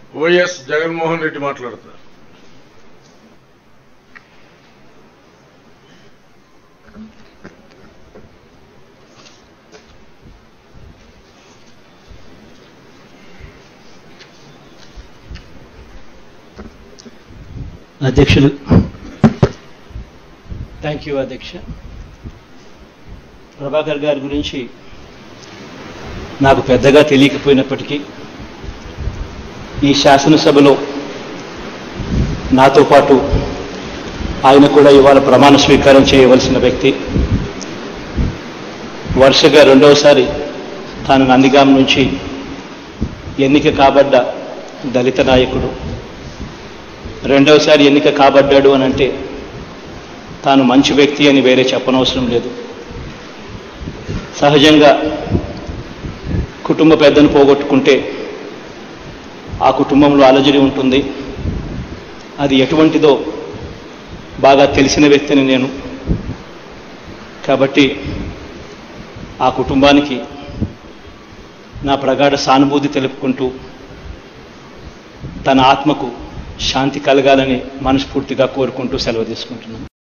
YS Jaganmohan Reddy మాట్లాడతారు అధ్యక్షులు thank you అధ్యక్ష ప్రభాకర్ గారి గురించి నాకు పెద్దగా తెలియకపోయినప్పటికీ ఈ శాసనసభలో నాతో పాటు ఆయన కూడా ఇవాళ ప్రమాణ స్వీకారం చేయవలసిన వ్యక్తి వరుసగా రెండవసారి తాను నందిగాం నుంచి ఎన్నిక కాబడ్డ దళిత నాయకుడు రెండవసారి ఎన్నిక కాబడ్డాడు అని అంటే తాను మంచి వ్యక్తి అని వేరే చెప్పనవసరం లేదు సహజంగా కుటుంబ పెద్దను పోగొట్టుకుంటే ఆ కుటుంబంలో అలజడి ఉంటుంది అది ఎటువంటిదో బాగా తెలిసిన వ్యక్తిని నేను కాబట్టి ఆ కుటుంబానికి నా ప్రగాఢ సానుభూతి తెలుపుకుంటూ తన ఆత్మకు శాంతి కలగాలని మనస్ఫూర్తిగా కోరుకుంటూ సెలవు తీసుకుంటున్నాను